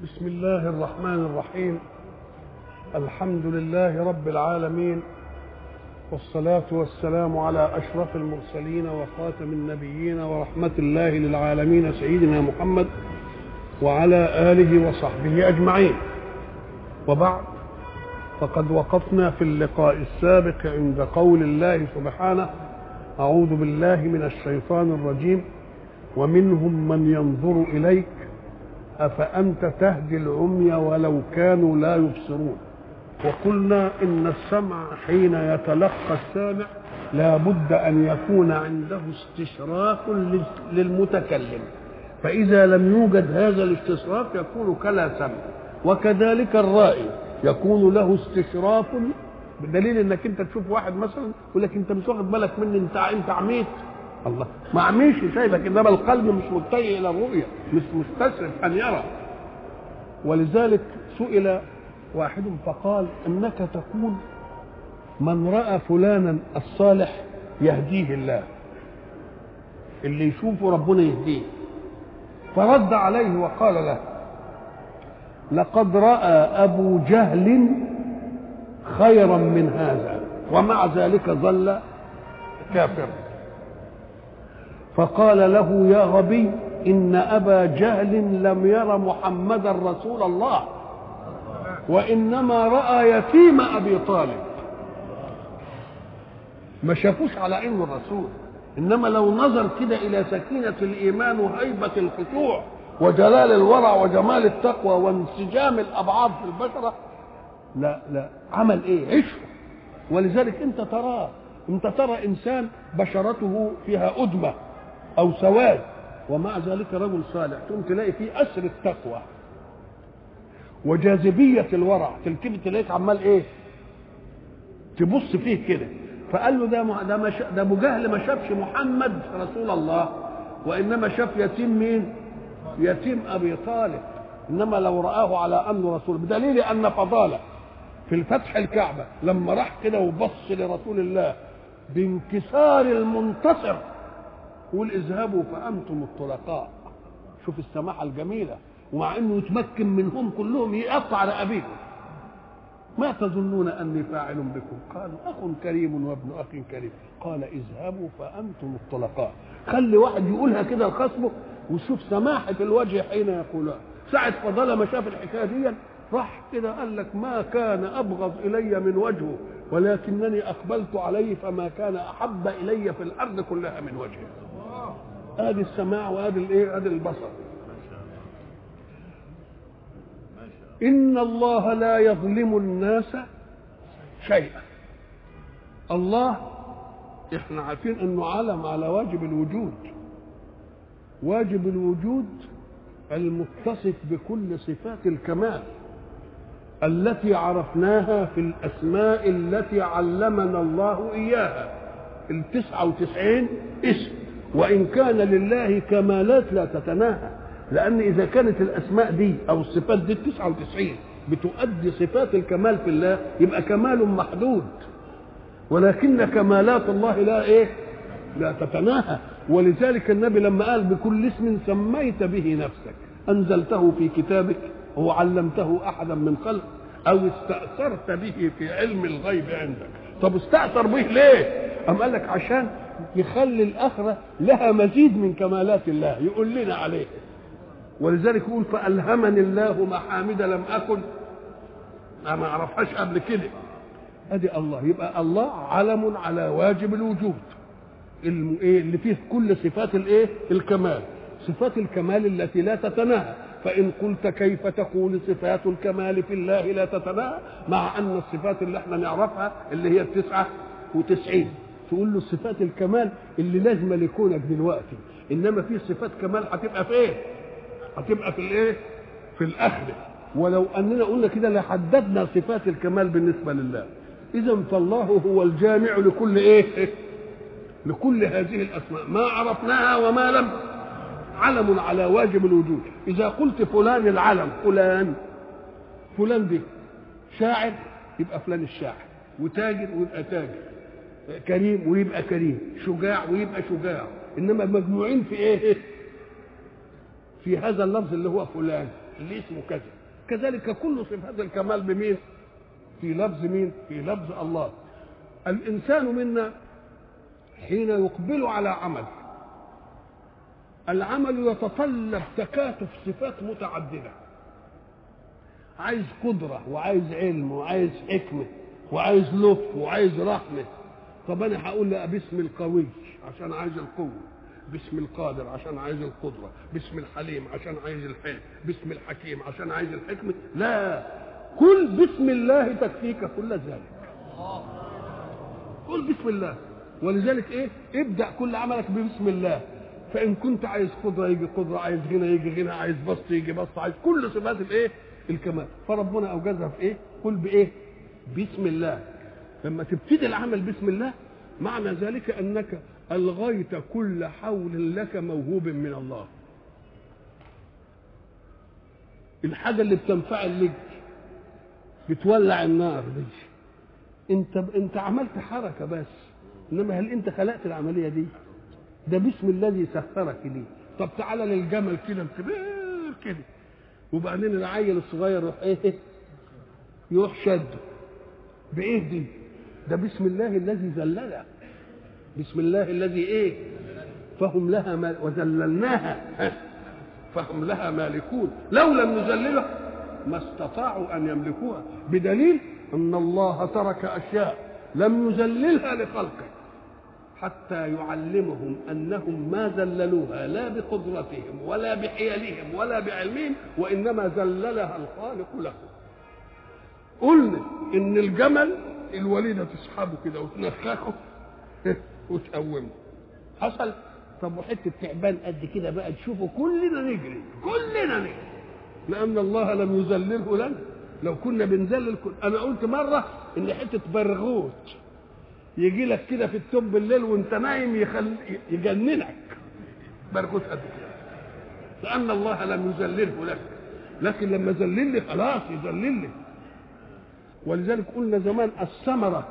بسم الله الرحمن الرحيم الحمد لله رب العالمين والصلاة والسلام على أشرف المرسلين وخاتم النبيين ورحمة الله للعالمين سيدنا محمد وعلى آله وصحبه أجمعين وبعد فقد وقفنا في اللقاء السابق عند قول الله سبحانه أعوذ بالله من الشيطان الرجيم ومنهم من ينظر إليك أفأنت تهدي العمي ولو كانوا لا يبصرون وقلنا إن السمع حين يتلقى السامع لا بد أن يكون عنده استشراف للمتكلم فإذا لم يوجد هذا الاستشراف يكون كلا سمع وكذلك الرائي يكون له استشراف بدليل انك انت تشوف واحد مثلا يقول لك انت مش واخد بالك مني انت انت عميت الله ما عميش شايفك انما القلب مش متجه الى الرؤيه مش مستشرف ان يرى ولذلك سئل واحد فقال انك تكون من راى فلانا الصالح يهديه الله اللي يشوفه ربنا يهديه فرد عليه وقال له لقد راى ابو جهل خيرا من هذا ومع ذلك ظل كافرا فقال له يا غبي ان ابا جهل لم ير محمدا رسول الله وانما راى يتيم ابي طالب ما شافوش على انه الرسول انما لو نظر كده الى سكينه الايمان وهيبه الخشوع وجلال الورع وجمال التقوى وانسجام الابعاد في البشره لا لا عمل ايه عشق ولذلك انت تراه انت ترى انسان بشرته فيها ادمه او سواد ومع ذلك رجل صالح تقوم تلاقي فيه اسر التقوى وجاذبيه الورع تلتفت تلاقيك عمال ايه تبص فيه كده فقال له ده ده مش ده ابو جهل ما شافش محمد رسول الله وانما شاف يتيم مين يتيم ابي طالب انما لو راه على انه رسول بدليل ان فضاله في الفتح الكعبه لما راح كده وبص لرسول الله بانكسار المنتصر يقول اذهبوا فانتم الطلقاء شوف السماحه الجميله ومع انه يتمكن منهم كلهم يقطع رقابيهم ما تظنون اني فاعل بكم قالوا اخ كريم وابن اخ كريم قال اذهبوا فانتم الطلقاء خلي واحد يقولها كده لخصمه وشوف سماحه الوجه حين يقولها ساعه فضل ما شاف الحكايه دي راح كده قال لك ما كان ابغض الي من وجهه ولكنني اقبلت عليه فما كان احب الي في الارض كلها من وجهه ادي السماع وادي الايه ادي البصر ان الله لا يظلم الناس شيئا الله احنا عارفين انه علم على واجب الوجود واجب الوجود المتصف بكل صفات الكمال التي عرفناها في الأسماء التي علمنا الله إياها التسعة وتسعين اسم وإن كان لله كمالات لا تتناهى لأن إذا كانت الأسماء دي أو الصفات دي التسعة وتسعين بتؤدي صفات الكمال في الله يبقى كمال محدود ولكن كمالات الله لا إيه لا تتناهى ولذلك النبي لما قال بكل اسم سميت به نفسك أنزلته في كتابك هو علمته احدا من خلق او استاثرت به في علم الغيب عندك طب استاثر به ليه ام قال لك عشان يخلي الاخره لها مزيد من كمالات الله يقول لنا عليه ولذلك يقول فالهمني الله محامد لم اكن انا ما اعرفهاش قبل كده ادي الله يبقى الله علم على واجب الوجود اللي فيه كل صفات الايه الكمال صفات الكمال التي لا تتناهى فإن قلت كيف تكون صفات الكمال في الله لا تتناهى مع أن الصفات اللي احنا نعرفها اللي هي التسعة وتسعين تقول له صفات الكمال اللي لازم لكونك دلوقتي إنما في صفات كمال هتبقى في إيه؟ هتبقى في الإيه؟ في الآخرة ولو أننا قلنا كده لحددنا صفات الكمال بالنسبة لله إذا فالله هو الجامع لكل إيه؟ لكل هذه الأسماء ما عرفناها وما لم علم على واجب الوجود اذا قلت فلان العلم فلان فلان دي شاعر يبقى فلان الشاعر وتاجر ويبقى تاجر كريم ويبقى كريم شجاع ويبقى شجاع انما مجموعين في ايه في هذا اللفظ اللي هو فلان اللي اسمه كذا كذلك كل صفات الكمال بمين في لفظ مين في لفظ الله الانسان منا حين يقبل على عمل العمل يتطلب تكاتف صفات متعدده عايز قدره وعايز علم وعايز حكمه وعايز لطف وعايز رحمه طب انا هقول لا باسم القوي عشان عايز القوه باسم القادر عشان عايز القدره باسم الحليم عشان عايز الحلم باسم الحكيم عشان عايز الحكمه لا كل بسم الله تكفيك كل ذلك قل بسم الله ولذلك ايه ابدا كل عملك ببسم الله فان كنت عايز قدره يجي قدره عايز غنى يجي غنى عايز بسط يجي بسط عايز كل صفات الايه الكمال فربنا اوجزها في ايه قل بايه بسم الله لما تبتدي العمل بسم الله معنى ذلك انك الغيت كل حول لك موهوب من الله الحاجه اللي بتنفعل لك بتولع النار دي انت انت عملت حركه بس انما هل انت خلقت العمليه دي ده باسم الذي سخرك ليه طب تعالى للجمل كده الكبير كده وبعدين العيل الصغير يروح ايه يروح شده بايه دي ده بسم الله الذي ذللها بسم الله الذي ايه فهم لها مال وذللناها فهم لها مالكون لو لم نذللها ما استطاعوا ان يملكوها بدليل ان الله ترك اشياء لم يذللها لخلقه حتى يعلمهم انهم ما ذللوها لا بقدرتهم ولا بحيلهم ولا بعلمهم وانما ذللها الخالق لهم قلنا ان الجمل الوليده تسحبه كده وتنخخه وتقومه حصل طب وحته تعبان قد كده بقى تشوفه كلنا نجري كلنا نجري لان الله لم يذلله لنا لو كنا بنذلل كل... انا قلت مره ان حته برغوت يجي لك كده في التوب بالليل وانت نايم يخل... يجننك برغوت قد كده لان الله لم يذلله لك لكن لما ذلل لي خلاص يذلل لي ولذلك قلنا زمان الثمره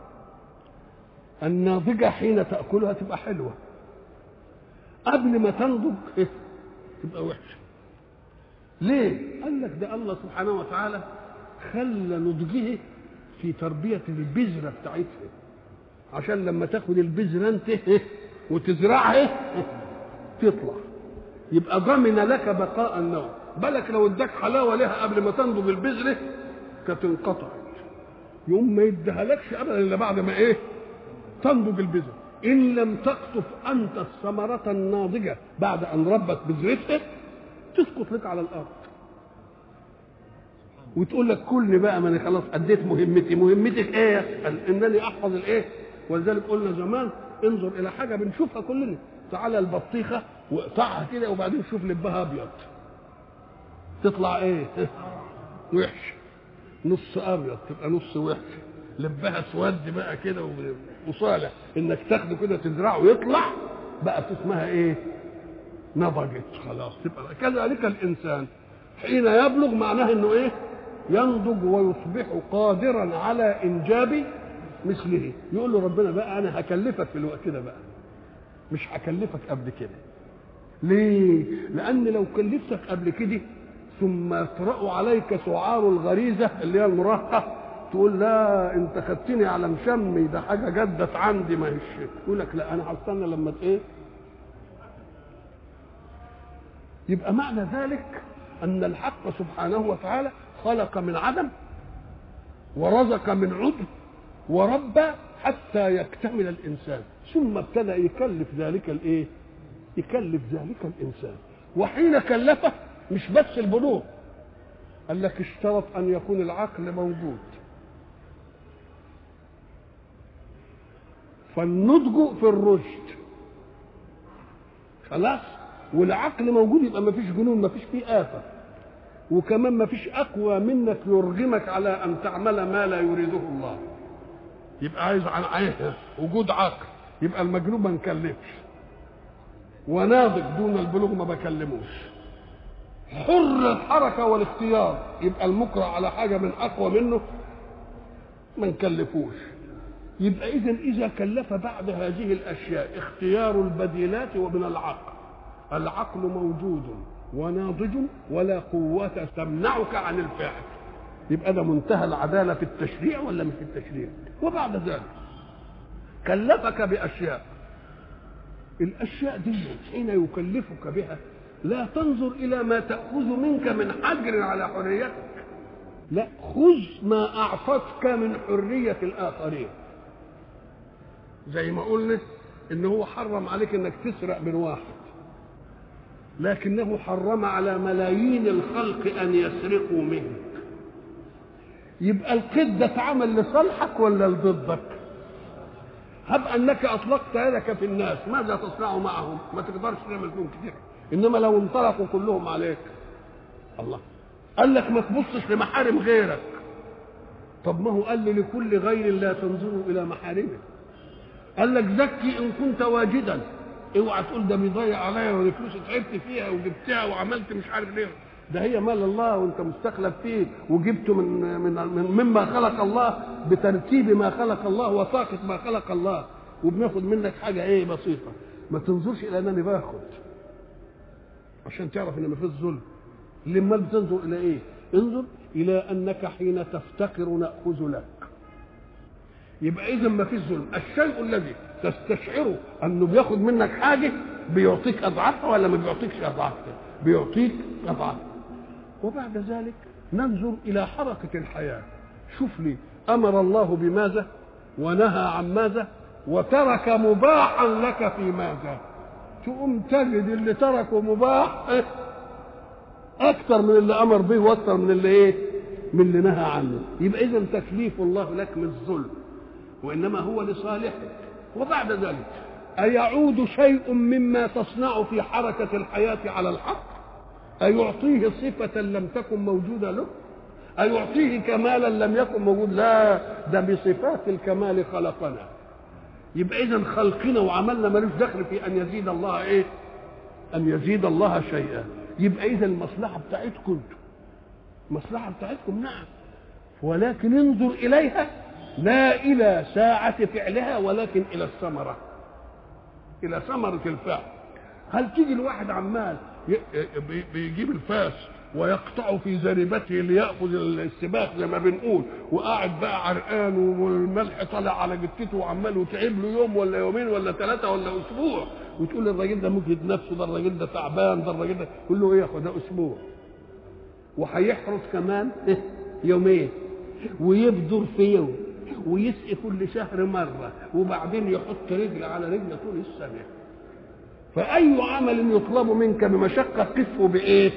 الناضجه حين تاكلها تبقى حلوه قبل ما تنضج إيه؟ تبقى وحشه ليه قال لك ده الله سبحانه وتعالى خلى نضجه في تربيه البذره بتاعتها عشان لما تاخد البذره انت إيه؟ وتزرعها إيه؟ تطلع يبقى ضمن لك بقاء النوم بالك لو اداك حلاوه لها قبل ما تنضج البذره كانت انقطعت يقوم ما يديهالكش ابدا الا بعد ما ايه تنضج البذره ان لم تقطف انت الثمره الناضجه بعد ان ربت بذرتها تسقط لك على الارض وتقول لك كلني بقى ما انا خلاص اديت مهمتي مهمتك ايه انني احفظ الايه ولذلك قلنا زمان انظر الى حاجه بنشوفها كلنا تعالى البطيخه واقطعها كده وبعدين شوف لبها ابيض تطلع ايه وحش نص ابيض تبقى نص وحش لبها اسود بقى كده وصالح انك تاخده كده تزرعه ويطلع بقى اسمها ايه نضجت خلاص تبقى كذلك الانسان حين يبلغ معناه انه ايه ينضج ويصبح قادرا على انجاب مثله يقول له ربنا بقى انا هكلفك في الوقت ده بقى مش هكلفك قبل كده ليه لان لو كلفتك قبل كده ثم يطرأ عليك سعار الغريزه اللي هي المراهقه تقول لا انت خدتني على مشمي ده حاجه جدت عندي ما هيش يقول لك لا انا هستنى لما ايه يبقى معنى ذلك ان الحق سبحانه وتعالى خلق من عدم ورزق من عدم وربى حتى يكتمل الانسان ثم ابتدى يكلف ذلك الايه يكلف ذلك الانسان وحين كلفه مش بس البلوغ قال لك اشترط ان يكون العقل موجود فالنضج في الرشد خلاص والعقل موجود يبقى ما فيش جنون ما فيش فيه آفة وكمان ما فيش أقوى منك يرغمك على أن تعمل ما لا يريده الله يبقى عايز عن عيه وجود عقل يبقى المجنون ما نكلفش وناضج دون البلوغ ما بكلموش حر الحركة والاختيار يبقى المكره على حاجة من أقوى منه ما نكلفوش يبقى إذا إذا كلف بعد هذه الأشياء اختيار البديلات ومن العقل العقل موجود وناضج ولا قوة تمنعك عن الفعل يبقى ده منتهى العدالة في التشريع ولا مش في التشريع وبعد ذلك كلفك بأشياء الأشياء دي حين يكلفك بها لا تنظر إلى ما تأخذ منك من حجر على حريتك لا خذ ما أعطتك من حرية الآخرين زي ما قلنا إن هو حرم عليك إنك تسرق من واحد لكنه حرم على ملايين الخلق أن يسرقوا منك يبقى القيد ده اتعمل لصالحك ولا لضدك هب انك اطلقت يدك في الناس ماذا تصنع معهم ما تقدرش تعمل فيهم كتير انما لو انطلقوا كلهم عليك الله قال لك ما تبصش لمحارم غيرك طب ما هو قال لي لكل غير لا تنظروا الى محارمه قال لك زكي ان كنت واجدا اوعى تقول ده بيضيع عليا والفلوس تعبت فيها وجبتها وعملت مش عارف ليه ده هي مال الله وانت مستخلف فيه وجبته من من, من مما خلق الله بترتيب ما خلق الله وطاقة ما خلق الله وبناخد منك حاجة ايه بسيطة ما تنظرش الى انني باخد عشان تعرف ان ما فيش ظلم لما بتنظر الى ايه انظر الى انك حين تفتقر ناخذ لك يبقى اذا ما فيش ظلم الشيء الذي تستشعره انه بياخد منك حاجه بيعطيك اضعافها ولا ما بيعطيكش اضعافها بيعطيك اضعافها وبعد ذلك ننظر الى حركه الحياه شوف لي امر الله بماذا ونهى عن ماذا وترك مباحا لك في ماذا تقوم تجد اللي تركه مباح اكثر من اللي امر به واكثر من اللي ايه من اللي نهى عنه يبقى اذا تكليف الله لك من الظلم وانما هو لصالحك وبعد ذلك أيعود شيء مما تصنع في حركة الحياة على الحق أيعطيه صفة لم تكن موجودة له أيعطيه كمالا لم يكن موجود لا ده بصفات الكمال خلقنا يبقى إذا خلقنا وعملنا ملوش دخل في أن يزيد الله إيه أن يزيد الله شيئا يبقى إذا المصلحة بتاعتكم المصلحة بتاعتكم نعم ولكن انظر إليها لا إلى ساعة فعلها ولكن إلى الثمرة إلى ثمرة الفعل هل تيجي الواحد عمال بيجيب الفاس ويقطع في زريبته ليأخذ السباق زي ما بنقول وقاعد بقى عرقان والملح طالع على جتته وعمال وتعب له يوم ولا يومين ولا ثلاثة ولا أسبوع وتقول الراجل ده مجهد نفسه ده الراجل ده تعبان ده الراجل ده كله له ايه ياخد ده أسبوع وهيحرس كمان يومين ويبدر في يوم ويسقي كل شهر مرة وبعدين يحط رجل على رجل طول السنة فأي عمل يطلب منك بمشقة قفه بإيه؟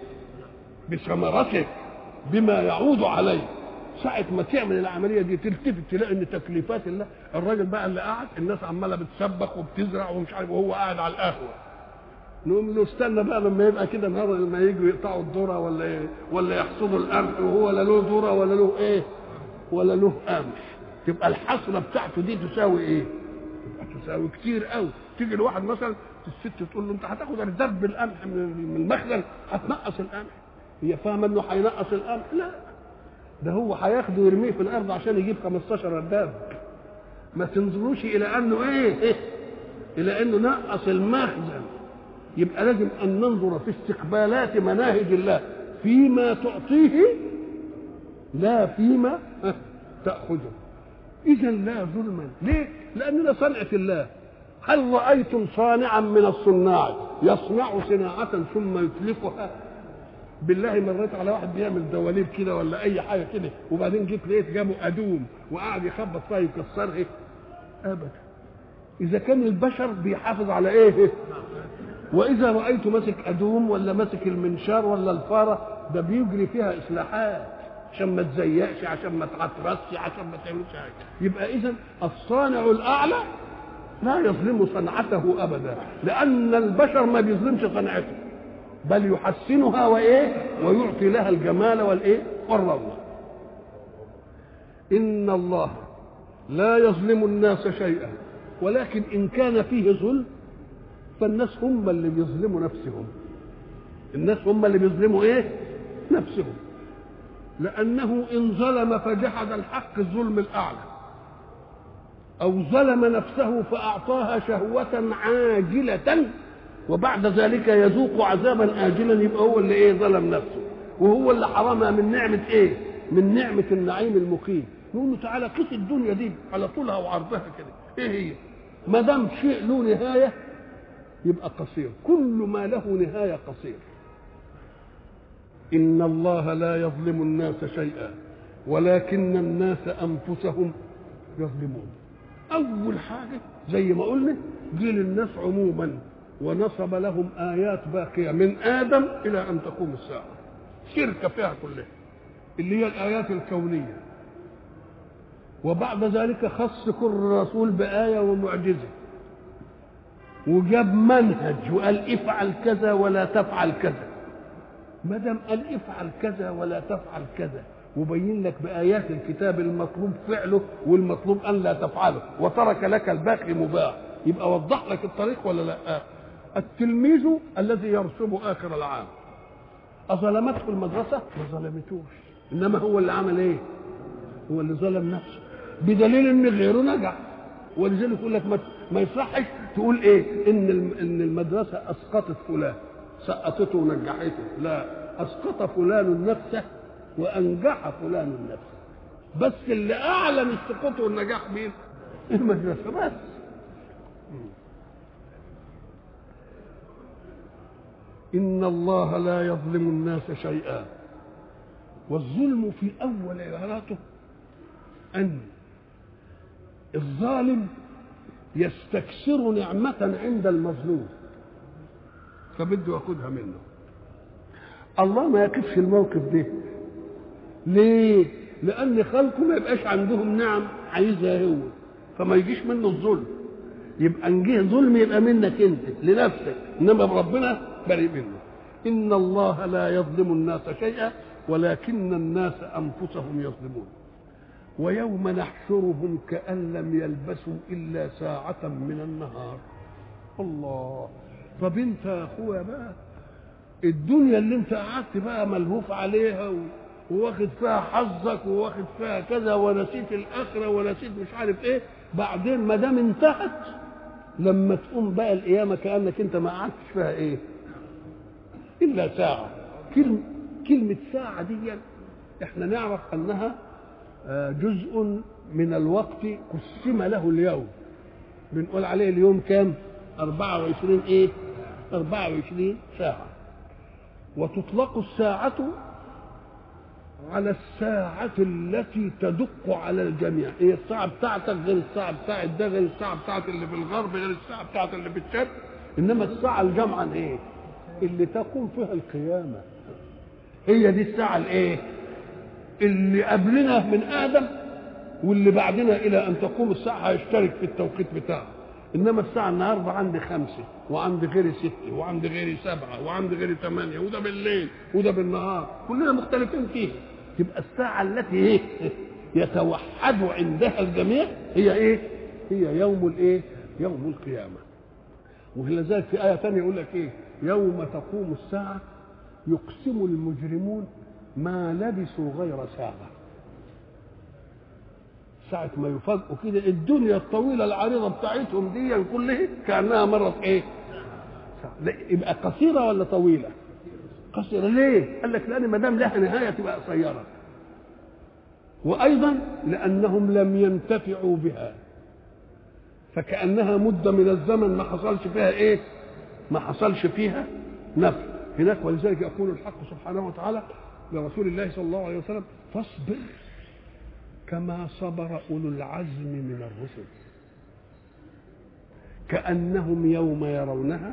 بثمرته بما يعود عليه ساعة ما تعمل العملية دي تلتفت تلاقي ان تكليفات الله الراجل بقى اللي قاعد الناس عمالة بتسبخ وبتزرع ومش عارف وهو قاعد على القهوة نقوم له استنى بقى لما يبقى كده النهارده لما يجوا يقطعوا الذره ولا إيه ولا يحصدوا القمح وهو لا له ذره ولا له ايه ولا له قمح تبقى الحصره بتاعته دي تساوي ايه؟ تبقى تساوي كتير قوي تيجي لواحد مثلا الست تقول له انت هتاخد ارداب القمح من المخزن هتنقص القمح هي فاهمه انه هينقص القمح لا ده هو هياخده ويرميه في الارض عشان يجيب 15 رداب ما تنظروش الى انه ايه, إيه؟ الى انه نقص المخزن يبقى لازم ان ننظر في استقبالات مناهج الله فيما تعطيه لا فيما تاخذه اذا لا ظلما ليه لان ده صنعه الله هل رايتم صانعا من الصناع يصنع صناعه ثم يتلفها بالله مريت على واحد بيعمل دواليب كده ولا اي حاجه كده وبعدين جيت لقيت جابه ادوم وقعد يخبط فيها يكسرها ابدا اذا كان البشر بيحافظ على ايه واذا رايت ماسك ادوم ولا ماسك المنشار ولا الفاره ده بيجري فيها اصلاحات عشان ما تزيقش عشان ما تعترسش عشان ما تعملش حاجه يبقى اذا الصانع الاعلى لا يظلم صنعته ابدا لان البشر ما بيظلمش صنعته بل يحسنها وايه ويعطي لها الجمال والايه والروعه ان الله لا يظلم الناس شيئا ولكن ان كان فيه ظلم فالناس هم اللي بيظلموا نفسهم الناس هم اللي بيظلموا ايه نفسهم لأنه إن ظلم فجحد الحق الظلم الأعلى أو ظلم نفسه فأعطاها شهوة عاجلة وبعد ذلك يذوق عذابا آجلا يبقى هو اللي ايه ظلم نفسه وهو اللي حرمها من نعمة ايه من نعمة النعيم المقيم نقول له تعالى قيس الدنيا دي على طولها وعرضها كده ايه هي ما دام شيء له نهاية يبقى قصير كل ما له نهاية قصير إن الله لا يظلم الناس شيئا ولكن الناس أنفسهم يظلمون أول حاجة زي ما قلنا جيل الناس عموما ونصب لهم آيات باقية من آدم إلى أن تقوم الساعة شركة فيها كلها اللي هي الآيات الكونية وبعد ذلك خص كل رسول بآية ومعجزة وجاب منهج وقال افعل كذا ولا تفعل كذا ما دام قال افعل كذا ولا تفعل كذا وبين لك بآيات الكتاب المطلوب فعله والمطلوب أن لا تفعله وترك لك الباقي مباح يبقى وضح لك الطريق ولا لا التلميذ الذي يرسب آخر العام أظلمته المدرسة ما ظلمتوش إنما هو اللي عمل إيه هو اللي ظلم نفسه بدليل إن غيره نجح ولذلك يقول لك ما, ما يصحش تقول إيه إن إن المدرسة أسقطت فلان سقطته ونجحته لا أسقط فلان نفسه وانجح فلان النفس بس اللي اعلن السقوط والنجاح مين المدرسه بس ان الله لا يظلم الناس شيئا والظلم في اول عباراته ان الظالم يستكثر نعمة عند المظلوم فبده ياخدها منه الله ما يقفش الموقف ده ليه؟ لأن خلقه ما يبقاش عندهم نعم عايزها هو فما يجيش منه الظلم يبقى ان جه ظلم يبقى منك انت لنفسك انما ربنا بريء منه ان الله لا يظلم الناس شيئا ولكن الناس انفسهم يظلمون ويوم نحشرهم كأن لم يلبسوا إلا ساعة من النهار الله طب انت يا اخويا بقى الدنيا اللي انت قعدت بقى ملهوف عليها و... وواخد فيها حظك وواخد فيها كذا ونسيت الاخره ونسيت مش عارف ايه بعدين ما دام انتهت لما تقوم بقى القيامه كانك انت ما قعدتش فيها ايه الا ساعه كلمه كلمه ساعه دي احنا نعرف انها جزء من الوقت قسم له اليوم بنقول عليه اليوم كام 24 ايه 24 ساعه وتطلق الساعه على الساعة التي تدق على الجميع هي الساعة بتاعتك غير الساعة بتاعت ده غير الساعة بتاعت اللي في الغرب غير الساعة بتاعت اللي في الشرق إنما الساعة الجامعة إيه؟ اللي تقوم فيها القيامة هي دي الساعة الإيه؟ اللي قبلنا من آدم واللي بعدنا إلى أن تقوم الساعة هيشترك في التوقيت بتاعه إنما الساعة النهاردة عندي خمسة وعندي غيري ستة وعندي غيري سبعة وعندي غيري ثمانية وده بالليل وده بالنهار كلنا مختلفين فيها تبقى الساعة التي ايه يتوحد عندها الجميع هي ايه هي يوم الايه يوم القيامة ولذلك في آية ثانية يقول لك ايه يوم تقوم الساعة يقسم المجرمون ما لبثوا غير ساعة ساعة ما يفاجئوا كده الدنيا الطويلة العريضة بتاعتهم دي كلها كأنها مرت ايه ساعة. يبقى قصيرة ولا طويلة قصيرة ليه قال لك لأن ما دام لها نهاية تبقى قصيرة وأيضا لأنهم لم ينتفعوا بها فكأنها مدة من الزمن ما حصلش فيها ايه ما حصلش فيها نفع هناك ولذلك يقول الحق سبحانه وتعالى لرسول الله صلى الله عليه وسلم فاصبر كما صبر اولو العزم من الرسل كانهم يوم يرونها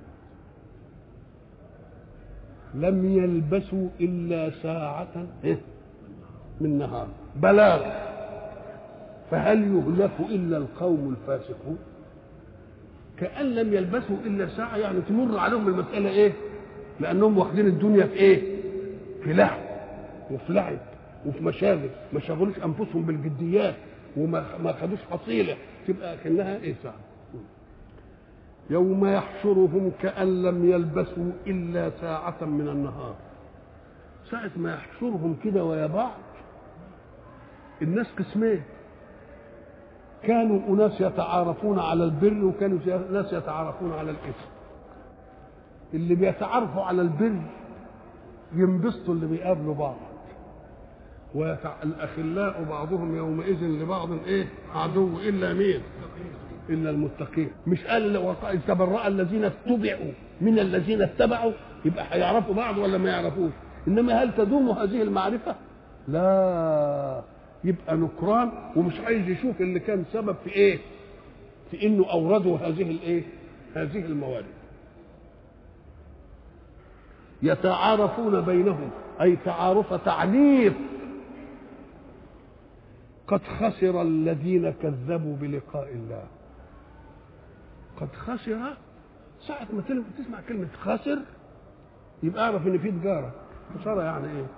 لم يلبسوا الا ساعه من نهار بلاغ فهل يهلك الا القوم الفاسقون كان لم يلبسوا الا ساعه يعني تمر عليهم المساله ايه لانهم واخدين الدنيا في ايه في لهو وفي لعب وفي مشاغل ما شغلوش انفسهم بالجديات وما ما خدوش حصيله تبقى كانها ايه ساعه يوم يحشرهم كأن لم يلبسوا إلا ساعة من النهار ساعة ما يحشرهم كده ويا بعض الناس قسمين كانوا أناس يتعارفون على البر وكانوا ناس يتعارفون على الإثم اللي بيتعرفوا على البر ينبسطوا اللي بيقابلوا بعض والأخلاء بعضهم يومئذ لبعض إيه عدو إلا مين إلا المتقين مش قال تبرأ الذين اتبعوا من الذين اتبعوا يبقى هيعرفوا بعض ولا ما يعرفوش إنما هل تدوم هذه المعرفة لا يبقى نكران ومش عايز يشوف اللي كان سبب في ايه في انه اوردوا هذه الايه هذه الموارد يتعارفون بينهم اي تعارف تعنيف قد خسر الذين كذبوا بلقاء الله قد خسر ساعة ما تسمع كلمة خسر يبقى اعرف ان في تجارة خسارة يعني ايه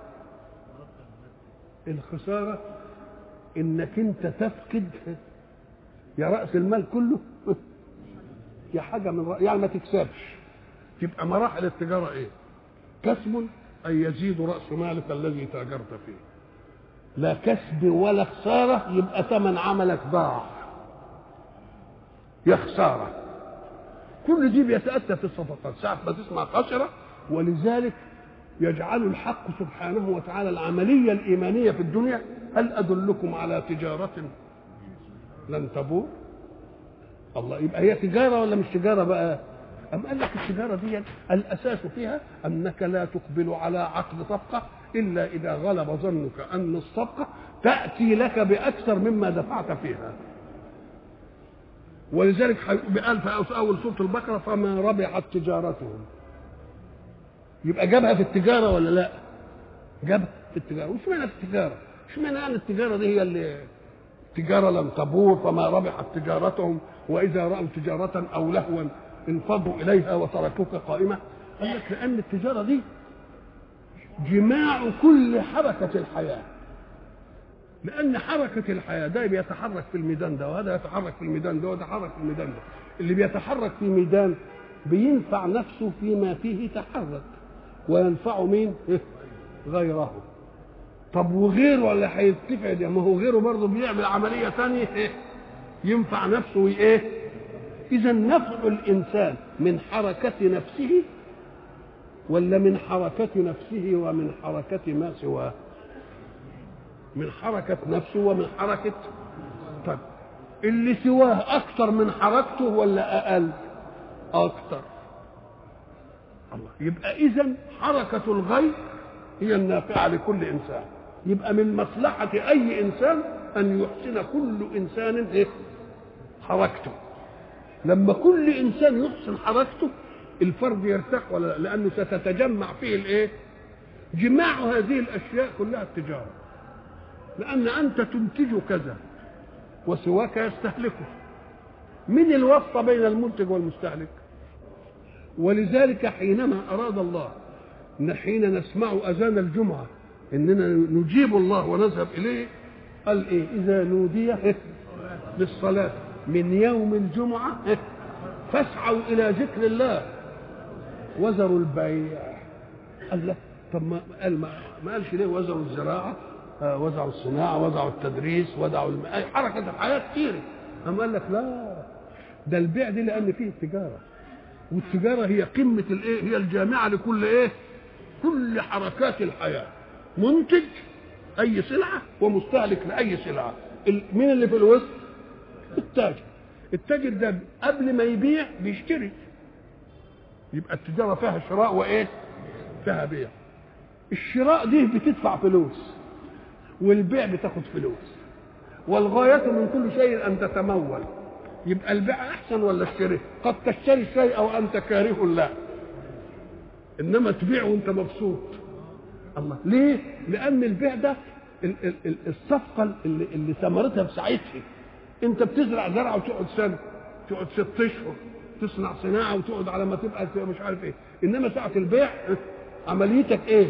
الخسارة انك انت تفقد يا رأس المال كله يا حاجة من رأس يعني ما تكسبش تبقى مراحل التجارة ايه كسب أن يزيد رأس مالك الذي تاجرت فيه لا كسب ولا خسارة يبقى ثمن عملك ضاع يا خسارة كل دي بيتأتى في الصفقات ساعة ما تسمع خسرة ولذلك يجعل الحق سبحانه وتعالى العملية الإيمانية في الدنيا هل أدلكم على تجارة لن تبور الله يبقى هي تجارة ولا مش تجارة بقى أم قال لك التجارة دي الأساس فيها أنك لا تقبل على عقد صفقة إلا إذا غلب ظنك أن الصفقة تأتي لك بأكثر مما دفعت فيها ولذلك قال في أول سورة البقرة فما ربحت تجارتهم يبقى جابها في التجارة ولا لا؟ جابها في التجارة وش معنى في التجارة؟ ايش معنى يعني التجارة دي هي اللي تجارة لم تبور فما ربحت تجارتهم وإذا رأوا تجارة أو لهوا انفضوا إليها وتركوك قائمة قال لك لأن التجارة دي جماع كل حركة الحياة لأن حركة الحياة ده بيتحرك في الميدان ده وهذا يتحرك في الميدان ده وهذا يتحرك في الميدان ده اللي بيتحرك في ميدان بينفع نفسه فيما فيه تحرك وينفع مين؟ غيره طب وغيره ولا هيتفع ده ما هو غيره برضه بيعمل عملية ثانية ينفع نفسه وإيه؟ إذا نفع الإنسان من حركة نفسه ولا من حركة نفسه ومن حركة ما سواه؟ من حركة نفسه ومن حركة طيب اللي سواه أكثر من حركته ولا أقل؟ أكثر الله يبقى إذا حركة الغير هي النافعة لكل إنسان يبقى من مصلحة أي إنسان أن يحسن كل إنسان إيه؟ حركته لما كل إنسان يحسن حركته الفرد يرتاح ولا لا لأنه ستتجمع فيه الإيه؟ جماع هذه الأشياء كلها التجارة لأن أنت تنتج كذا وسواك يستهلكه من الواسطة بين المنتج والمستهلك ولذلك حينما أراد الله إن حين نسمع أذان الجمعة إننا نجيب الله ونذهب إليه قال إيه إذا نودي للصلاة من يوم الجمعة فاسعوا إلى ذكر الله وزروا البيع قال لا طب ما قال ما, ما قالش ليه وزروا الزراعة آه وزعوا الصناعة وزعوا التدريس وزعوا الم... حركة الحياة كتير أما قال لك لا ده البيع دي لأن فيه تجارة والتجارة هي قمة الإيه هي الجامعة لكل إيه كل حركات الحياة منتج أي سلعة ومستهلك لأي سلعة مين اللي في الوسط التاجر التاجر ده قبل ما يبيع بيشتري يبقى التجارة فيها شراء وإيه فيها بيع الشراء دي بتدفع فلوس والبيع بتاخد فلوس والغاية من كل شيء أن تتمول يبقى البيع أحسن ولا الشراء قد تشتري الشيء أو أنت كاره له إنما تبيع وأنت مبسوط الله ليه؟ لأن البيع ده الصفقة اللي, اللي ثمرتها في ساعتها أنت بتزرع زرعة وتقعد سنة تقعد ست أشهر تصنع صناعة وتقعد على ما تبقى مش عارف إيه إنما ساعة البيع عمليتك إيه؟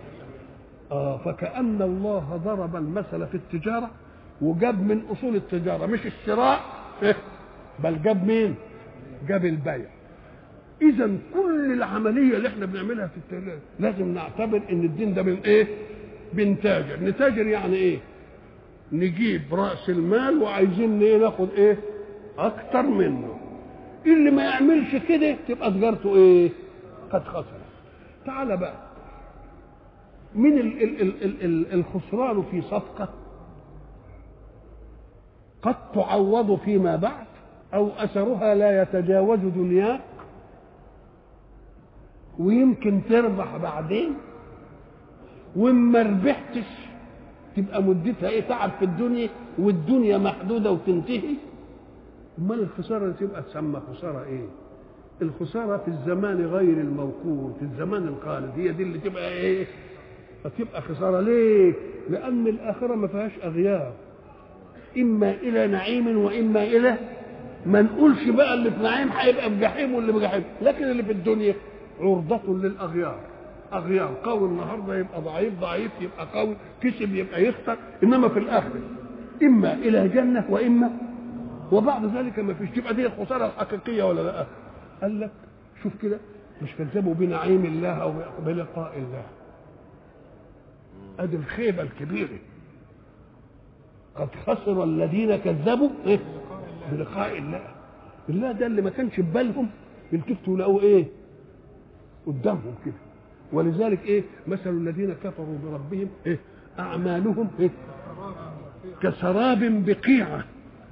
آه فكأن الله ضرب المثل في التجارة وجاب من أصول التجارة مش الشراء بل جاب مين؟ جاب البيع إذا كل العملية اللي احنا بنعملها في التجارة لازم نعتبر إن الدين ده من إيه؟ بنتاجر، نتاجر يعني إيه؟ نجيب رأس المال وعايزين إيه ناخد إيه؟ أكتر منه. اللي ما يعملش كده تبقى تجارته إيه؟ قد خسر تعال بقى من ال ال ال ال ال الخسران في صفقة قد تعوض فيما بعد أو أثرها لا يتجاوز دنياك ويمكن تربح بعدين وما ربحتش تبقى مدتها ايه تعب في الدنيا والدنيا محدودة وتنتهي امال الخسارة اللي تبقى تسمى خسارة ايه الخسارة في الزمان غير الموقوت في الزمان الخالد هي دي اللي تبقى ايه فتبقى خسارة ليه لأن الآخرة ما فيهاش أغيار إما إلى نعيم وإما إلى ما نقولش بقى اللي في نعيم هيبقى في جحيم واللي في جحيم لكن اللي في الدنيا عرضة للأغيار أغيار قوي النهارده يبقى ضعيف ضعيف يبقى قوي كسب يبقى يخسر إنما في الآخرة إما إلى جنة وإما وبعد ذلك ما فيش تبقى دي الخسارة الحقيقية ولا لا قال لك شوف كده مش كذبوا بنعيم الله أو بلقاء الله ادي الخيبه الكبيره قد خسر الذين كذبوا إيه؟ بلقاء الله الله ده اللي ما كانش في بالهم يلتفتوا يلاقوا ايه قدامهم كده ولذلك ايه مثل الذين كفروا بربهم ايه اعمالهم ايه كسراب بقيعه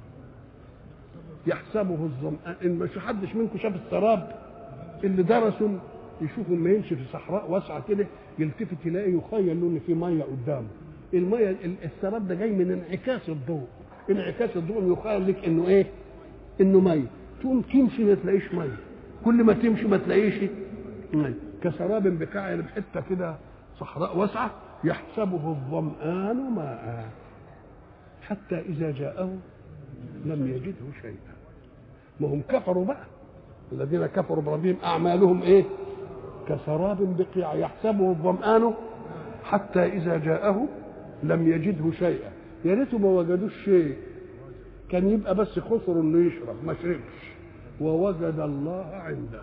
يحسبه الظمآن ان مش حدش منكم شاف السراب اللي درسوا يشوفوا لما يمشي في صحراء واسعه كده يلتفت يلاقي يخيل له ان في ميه قدامه الميه السراب ده جاي من انعكاس الضوء انعكاس الضوء يخيل لك انه ايه انه ميه تقوم تمشي ما تلاقيش ميه كل ما تمشي ما تلاقيش ميه كسراب بقاع يعني بحته كده صحراء واسعه يحسبه الظمآن ماء حتى إذا جاءه لم يجده شيئا ما هم كفروا بقى الذين كفروا بربهم أعمالهم إيه كسراب بقيع يحسبه الظمآن حتى إذا جاءه لم يجده شيئا يا ريته ما وجدوش شيء كان يبقى بس خسر انه يشرب ما شربش ووجد الله عنده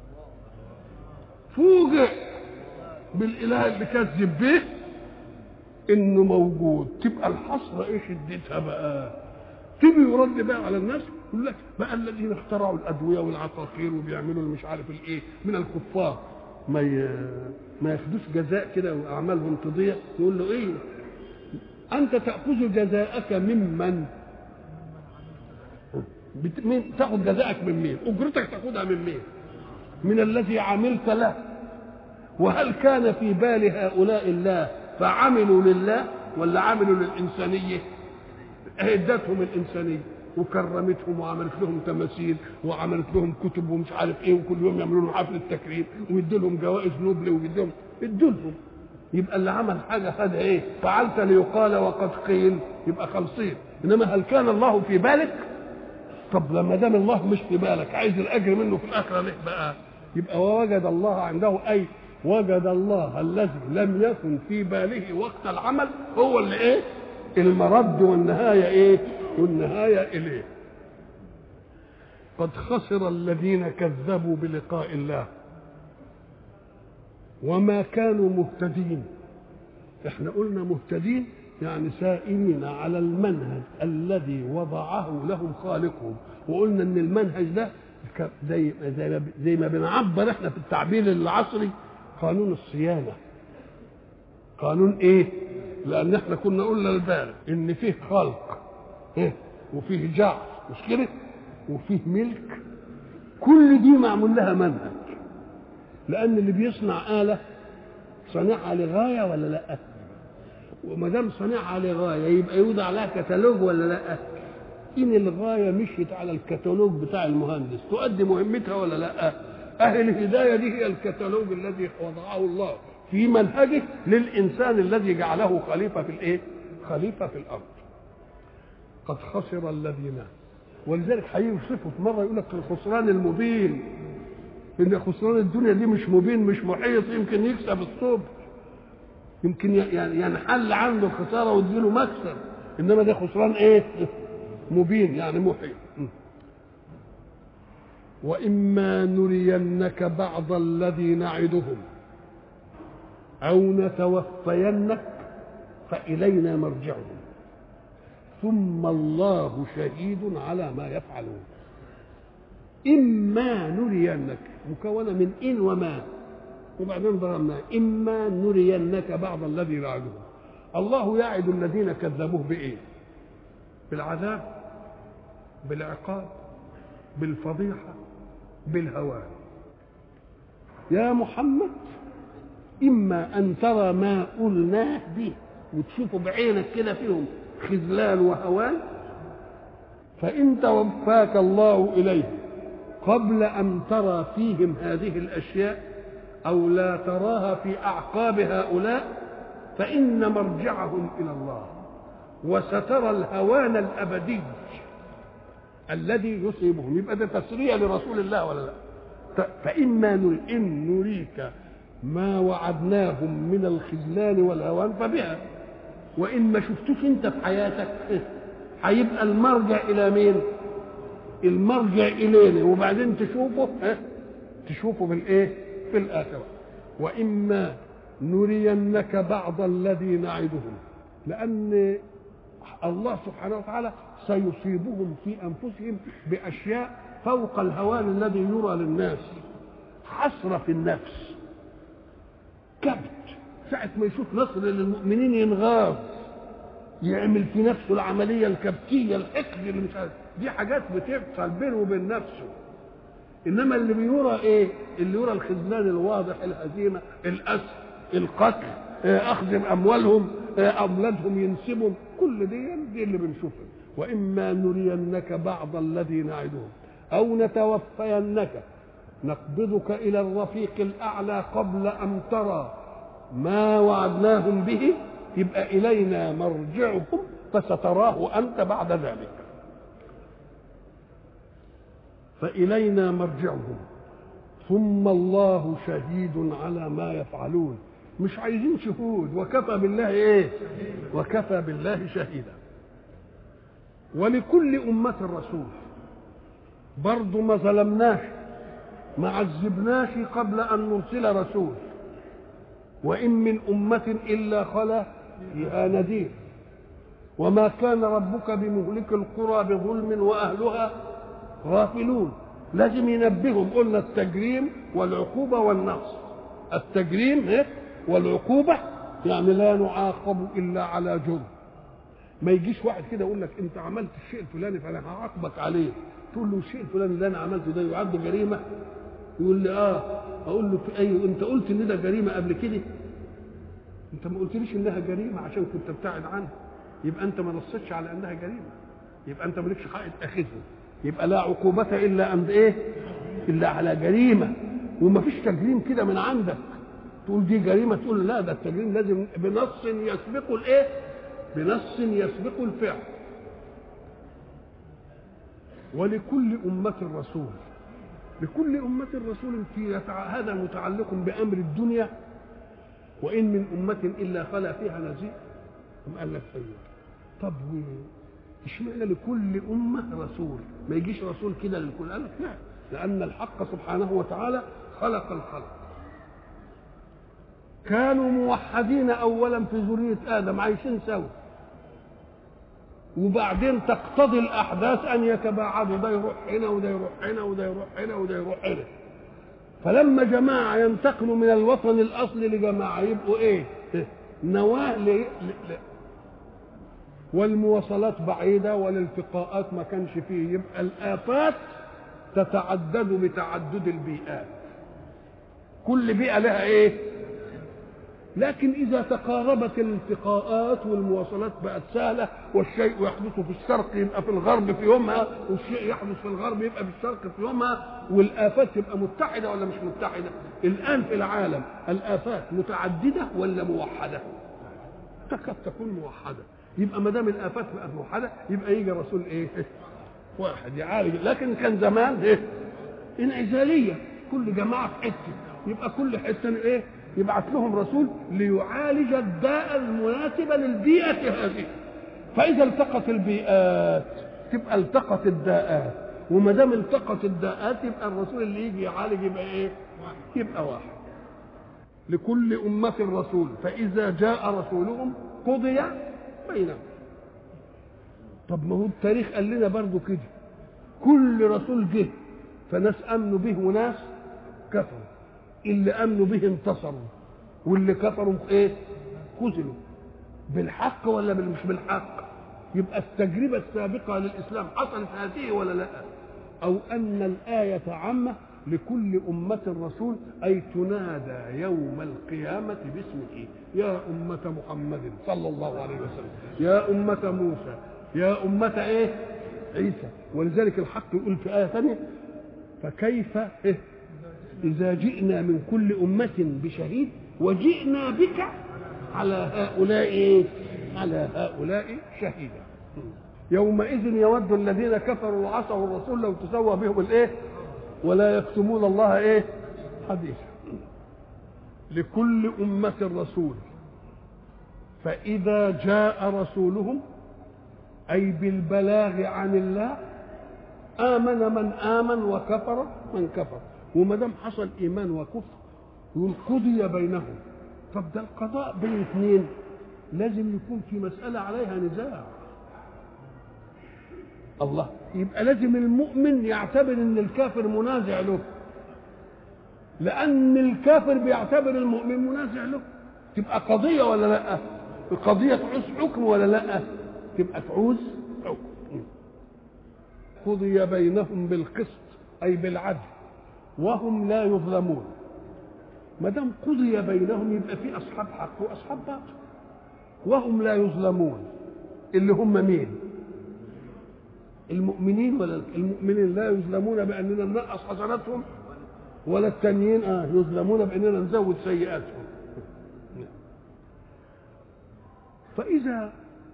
فوجئ بالاله اللي كذب به انه موجود تبقى الحسره ايه شدتها بقى تيجي يرد بقى على الناس يقول لك بقى الذين اخترعوا الادويه والعقاقير وبيعملوا مش عارف الايه من الكفار ما ي... ما ياخدوش جزاء كده واعمالهم تضيع يقول له ايه انت تاخذ جزاءك ممن بت... مين تاخذ جزاءك من مين اجرتك تاخذها من مين من الذي عملت له وهل كان في بال هؤلاء الله فعملوا لله ولا عملوا للإنسانية ادتهم الإنسانية وكرمتهم وعملت لهم تماثيل وعملت لهم كتب ومش عارف ايه وكل يوم يعملوا لهم حفله تكريم ويدوا لهم جوائز نوبل ويدوا لهم ادوا لهم يبقى اللي عمل حاجه خد ايه؟ فعلت ليقال وقد قيل يبقى خمسين انما هل كان الله في بالك؟ طب لما دام الله مش في بالك عايز الاجر منه في الاخره ليه بقى؟ يبقى ووجد الله عنده اي وجد الله الذي لم يكن في باله وقت العمل هو اللي ايه؟ المرد والنهايه ايه؟ والنهايه اليه. قد خسر الذين كذبوا بلقاء الله وما كانوا مهتدين احنا قلنا مهتدين يعني سائرين على المنهج الذي وضعه لهم خالقهم وقلنا ان المنهج ده زي زي ما, زي ما بنعبر احنا في التعبير العصري قانون الصيانه قانون ايه لان احنا كنا قلنا البارح ان فيه خلق إيه؟ وفيه جعل مش كده وفيه ملك كل دي معمول لها منهج لان اللي بيصنع اله صانعها لغايه ولا لا وما دام صانعها لغايه يبقى يوضع لها كتالوج ولا لا ان الغايه مشيت على الكتالوج بتاع المهندس تؤدي مهمتها ولا لا اهل الهدايه دي هي الكتالوج الذي وضعه الله في منهجه للانسان الذي جعله خليفه في الايه خليفه في الارض قد خسر الذين ولذلك هيوصفه في مره يقول لك الخسران المبين ان خسران الدنيا دي مش مبين مش محيط يمكن يكسب الصبح يمكن يعني ينحل عنده الخساره ويديله مكسب انما ده خسران ايه مبين يعني محيط واما نرينك بعض الذي نعدهم او نتوفينك فالينا مرجعهم ثم الله شهيد على ما يفعلون إما نرينك مكونة من إن وما وبعدين ضربناه اما نرينك بعض الذي نعدهم الله يعد الذين كذبوه بايه بالعذاب بالعقاب بالفضيحه بالهوان يا محمد اما ان ترى ما قلناه به وتشوفه بعينك كده فيهم خذلان وهوان فان توفاك الله اليهم قبل ان ترى فيهم هذه الاشياء او لا تراها في اعقاب هؤلاء فان مرجعهم الى الله وسترى الهوان الابدي الذي يصيبهم يبقى ده تسريع لرسول الله ولا لا فاما نري ان نريك ما وعدناهم من الخذلان والهوان فبها وان ما شفتوش انت في حياتك هيبقى المرجع الى مين المرجع الينا وبعدين تشوفه ها تشوفه بالايه في الاخره واما نرينك بعض الذي نعدهم لان الله سبحانه وتعالى سيصيبهم في انفسهم باشياء فوق الهوان الذي يرى للناس حسره في النفس كبت ساعة ما يشوف نصر للمؤمنين ينغاظ يعمل في نفسه العملية الكبتية الحقد اللي مش عارف دي حاجات بتحصل بينه وبين نفسه إنما اللي بيرى إيه؟ اللي يرى الخذلان الواضح الهزيمة الأسر القتل أخذ أموالهم أولادهم ينسبهم كل دي دي اللي بنشوفها وإما نرينك بعض الذي نعدهم أو نتوفينك نقبضك إلى الرفيق الأعلى قبل أن ترى ما وعدناهم به يبقى إلينا مرجعهم فستراه أنت بعد ذلك فإلينا مرجعهم ثم الله شهيد على ما يفعلون مش عايزين شهود وكفى بالله ايه وكفى بالله شهيدا ولكل أمة رسول برضه ما ظلمناش ما عذبناش قبل أن نرسل رسول وإن من أمة إلا خلا فيها نذير وما كان ربك بمهلك القرى بظلم وأهلها غافلون لازم ينبههم قلنا التجريم والعقوبة والنقص التجريم إيه؟ والعقوبة يعني لا نعاقب إلا على جرم ما يجيش واحد كده يقول لك انت عملت الشيء الفلاني فانا هعاقبك عليه تقول له الشيء الفلاني اللي انا عملته ده يعد جريمه يقول لي اه اقول له ايوه انت قلت ان ده جريمه قبل كده انت ما قلتليش انها جريمه عشان كنت ابتعد عنها يبقى انت ما نصتش على انها جريمه يبقى انت مالكش حق تاخذه يبقى لا عقوبة إلا عند إيه؟ إلا على جريمة وما فيش تجريم كده من عندك تقول دي جريمة تقول لا ده التجريم لازم بنص يسبق الإيه؟ بنص يسبق الفعل ولكل أمة رسول لكل أمة رسول في هذا متعلق بأمر الدنيا وإن من أمة إلا خلا فيها نذير ثم قال لك أيوه طب اشمعنى لكل أمة رسول ما يجيش رسول كده للكل قال لك لا لأن الحق سبحانه وتعالى خلق الخلق كانوا موحدين أولا في ذرية آدم عايشين سوا وبعدين تقتضي الأحداث أن يتباعدوا ده يروح هنا وده يروح هنا وده يروح هنا وده يروح هنا فلما جماعة ينتقلوا من الوطن الأصلي لجماعة يبقوا إيه؟ نواة ل... ل... والمواصلات بعيدة والالتقاءات ما كانش فيه يبقى الآفات تتعدد بتعدد البيئات كل بيئة لها إيه؟ لكن إذا تقاربت الالتقاءات والمواصلات بقت سهلة والشيء يحدث في الشرق يبقى في الغرب في يومها والشيء يحدث في الغرب يبقى في الشرق في يومها والآفات تبقى متحدة ولا مش متحدة؟ الآن في العالم الآفات متعددة ولا موحدة؟ تكاد تكون موحدة يبقى ما دام الآفات بقت موحدة يبقى يجي رسول إيه؟ واحد يعالج لكن كان زمان إيه؟ انعزالية كل جماعة في حتة يبقى كل حتة إيه؟ يبعث لهم رسول ليعالج الداء المناسبة للبيئة هذه فإذا التقت البيئات تبقى التقت الداءات وما دام التقت الداءات يبقى الرسول اللي يجي يعالج يبقى ايه؟ يبقى واحد لكل أمة رسول فإذا جاء رسولهم قضي بينهم طب ما هو التاريخ قال لنا برضه كده كل رسول جه فناس امنوا به وناس كفروا اللي امنوا به انتصروا واللي كفروا ايه خذلوا بالحق ولا مش بالحق يبقى التجربه السابقه للاسلام حصلت هذه ولا لا او ان الايه عامه لكل أمة رسول أي تنادى يوم القيامة باسمه يا أمة محمد صلى الله عليه وسلم يا أمة موسى يا أمة إيه عيسى ولذلك الحق يقول في آية ثانية فكيف إيه إذا جئنا من كل أمة بشهيد وجئنا بك على هؤلاء إيه على هؤلاء شهيدا يومئذ يود الذين كفروا وعصوا الرسول لو تسوى بهم الايه ولا يكتمون الله ايه حديثا لكل أمة رسول فإذا جاء رسولهم أي بالبلاغ عن الله آمن من آمن وكفر من كفر وما دام حصل إيمان وكفر يقول قضي بينهم طب ده القضاء بين اثنين لازم يكون في مسألة عليها نزاع الله يبقى لازم المؤمن يعتبر ان الكافر منازع له لان الكافر بيعتبر المؤمن منازع له تبقى قضيه ولا لا القضيه تعوز حكم ولا لا تبقى تعوز حكم قضي بينهم بالقسط اي بالعدل وهم لا يظلمون ما دام قضي بينهم يبقى في اصحاب حق واصحاب باطل وهم لا يظلمون اللي هم مين المؤمنين ولا المؤمنين لا يظلمون باننا ننقص حسناتهم ولا التانيين اه يظلمون باننا نزود سيئاتهم فاذا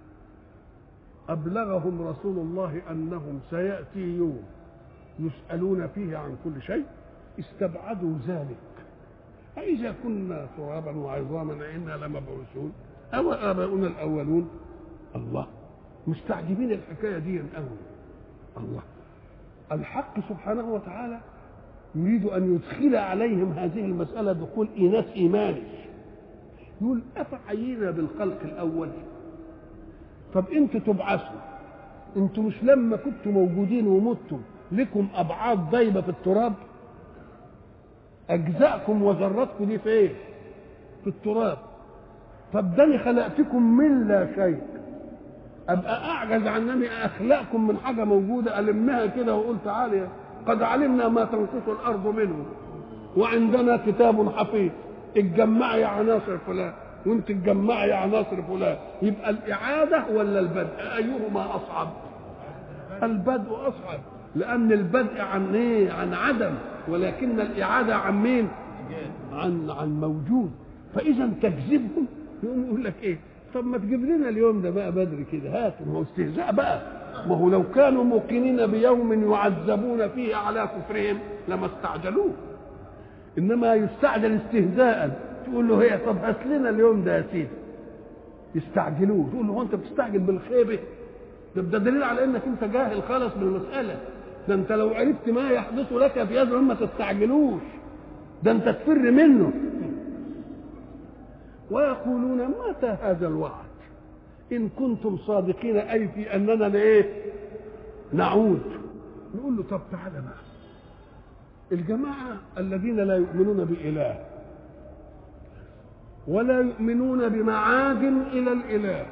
ابلغهم رسول الله انهم سياتي يوم يسالون فيه عن كل شيء استبعدوا ذلك أإذا كنا ترابا وعظاما أئنا لمبعوثون أو آباؤنا الأولون الله مستعجبين الحكاية دي قوي الله الحق سبحانه وتعالى يريد أن يدخل عليهم هذه المسألة دخول إيناس إيماني يقول أفعينا بالخلق الأول طب أنتوا تبعثوا أنتوا مش لما كنتوا موجودين ومتوا لكم أبعاد ضيبة في التراب أجزاءكم وذراتكم دي في إيه؟ في التراب طب ده خلقتكم من لا شيء ابقى اعجز عن انني اخلقكم من حاجه موجوده المها كده واقول تعالى قد علمنا ما تنقص الارض منه وعندنا كتاب حفيظ اتجمعي يا عناصر فلان وانت تجمعي يا عناصر فلان يبقى الاعاده ولا البدء ايهما اصعب البدء اصعب لان البدء عن ايه عن عدم ولكن الاعاده عن مين عن عن موجود فاذا تكذبهم يقوم يقول لك ايه طب ما تجيب لنا اليوم ده بقى بدري كده هات ما هو استهزاء بقى ما هو لو كانوا موقنين بيوم يعذبون فيه على كفرهم لما استعجلوه انما يستعجل استهزاء تقول له هي طب هات لنا اليوم ده يا سيدي يستعجلوه تقول له هو انت بتستعجل بالخيبه ده ده دليل على انك انت جاهل خالص بالمساله ده انت لو عرفت ما يحدث لك في هذا ما تستعجلوش ده انت تفر منه ويقولون متى هذا الوعد إن كنتم صادقين أي في أننا لإيه نعود نقول له طب تعالى بقى الجماعة الذين لا يؤمنون بإله ولا يؤمنون بمعاد إلى الإله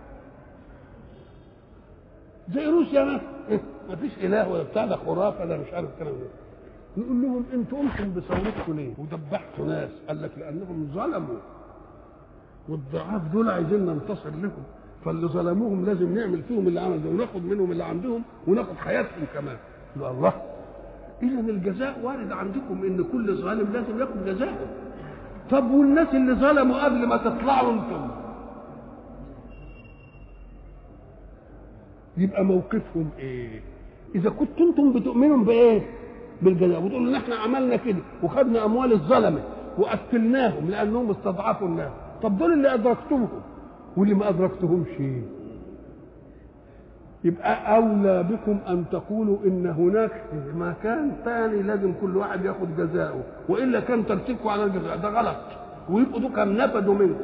زي روسيا مثلا ما فيش إله ولا بتاع ده خرافة ده مش عارف الكلام ده نقول لهم انتوا قمتم بثورتكم ليه ودبحتوا ناس قال لك لأنهم ظلموا والضعاف دول عايزين ننتصر لهم فاللي ظلموهم لازم نعمل فيهم اللي عمل ده وناخد منهم اللي عندهم وناخد حياتهم كمان الله اذا الجزاء وارد عندكم ان كل ظالم لازم ياخد جزاءه طب والناس اللي ظلموا قبل ما تطلعوا انتم يبقى موقفهم ايه اذا كنتوا انتم بتؤمنوا بايه بالجزاء وتقولوا ان احنا عملنا كده وخدنا اموال الظلمه وقتلناهم لانهم استضعفوا الناس طب دول اللي ادركتمهم واللي ما ادركتهمش يبقى اولى بكم ان تقولوا ان هناك مكان ثاني لازم كل واحد ياخد جزاؤه والا كان ترتيبكم على الجزاء ده غلط ويبقوا دول كان نفدوا منكم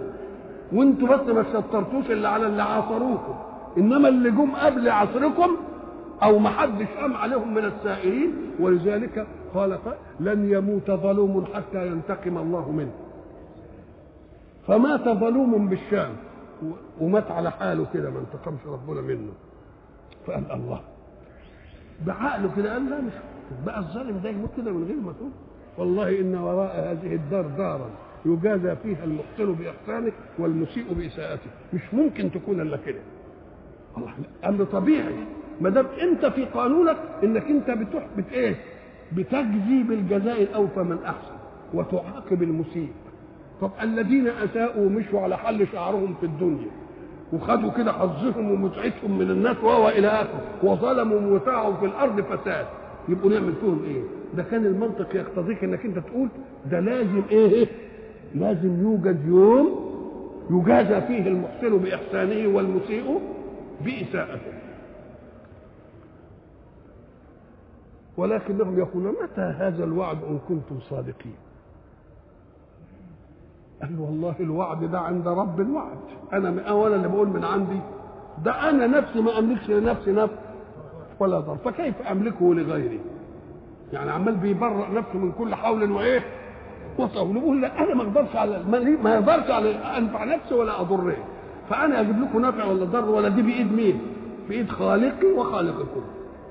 وانتوا بس ما شطرتوش اللي على اللي عاصروكم انما اللي جم قبل عصركم او ما حدش قام عليهم من السائرين ولذلك قال لن يموت ظلوم حتى ينتقم الله منه فمات ظلوم بالشام ومات على حاله كده ما انتقمش ربنا منه فقال الله بعقله كده قال لا مش بقى الظالم ده يموت كده من غير ما تقول والله ان وراء هذه الدار دارا يجازى فيها المحسن باحسانه والمسيء باساءته مش ممكن تكون الا كده الله امر طبيعي ما دام انت في قانونك انك انت بتحبط ايه بتجزي بالجزاء الاوفى من احسن وتعاقب المسيء طب الذين اساءوا مشوا على حل شعرهم في الدنيا وخدوا كده حظهم ومتعتهم من الناس وهو الى اخره وظلموا وسعوا في الارض فساد يبقوا نعمل فيهم ايه؟ ده كان المنطق يقتضيك انك انت تقول ده لازم ايه؟ لازم يوجد يوم يجازى فيه المحسن باحسانه والمسيء باساءته. ولكنهم يقولون متى هذا الوعد ان كنتم صادقين؟ قال والله الوعد ده عند رب الوعد انا اولا اللي بقول من عندي ده انا نفسي ما املكش لنفسي نفس ولا ضر فكيف املكه لغيري يعني عمال بيبرأ نفسه من كل حول وايه وطول يقول لا انا ما اقدرش على ما اقدرش على انفع نفسي ولا اضره فانا اجيب لكم نفع ولا ضر ولا دي بايد مين بايد خالقي وخالقكم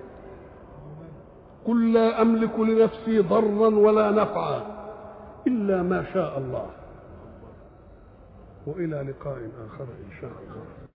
قل لا املك لنفسي ضرا ولا نفعا الا ما شاء الله والى لقاء اخر ان شاء الله